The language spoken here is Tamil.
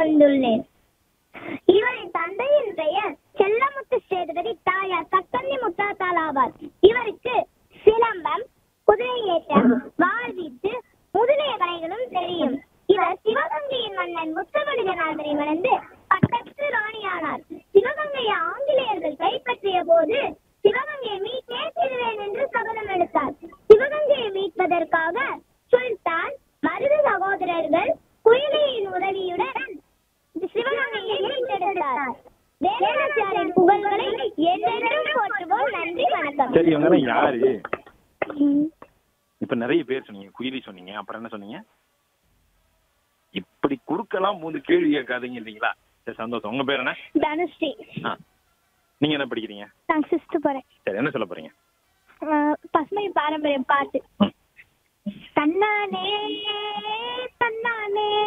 வந்துள்ளேன் இவரின் தந்தையின் பெயர் செல்லமுத்து சேதுபதி தாயார் தக்கந்தி முத்தாத்தாள் ஆவார் இவருக்கு சிலம்பம் குதிரை ஏற்றம் வாழ்வீச்சு முதலிய கலைகளும் தெரியும் இவர் சிவகங்கையின் மன்னன் முத்தவடுகநாதரை மணந்து பட்டத்து ராணியானார் சிவகங்கையை ஆங்கிலேயர்கள் கைப்பற்றிய போது சிவகங்கையை மீட்டே தீருவேன் என்று சபதம் எடுத்தார் சிவகங்கையை மீட்பதற்காக சுல்தான் மருது சகோதரர்கள் குயிலியின் உதவியுடன் சிவகங்கையை மீட்டெடுத்தார் வேலாச்சாரின் புகழ்களை என்றென்றும் போற்றுவோம் நன்றி வணக்கம் சரி இவங்க யாரு இப்ப நிறைய பேர் சொன்னீங்க குயிலி சொன்னீங்க அப்புறம் என்ன சொன்னீங்க இப்படி குறுக்கெல்லாம் மூணு கேள்வி கேட்காதீங்க இல்லைங்களா சரி சந்தோஷம் உங்க பேர் என்ன தனுஸ்ரீ ஆ. நீங்க என்ன படிக்கிறீங்க நான் சிஸ்து போறேன் சரி என்ன சொல்ல போறீங்க பசுமை பாரம்பரியம் பாட்டு ம். தன்னானே தன்னானே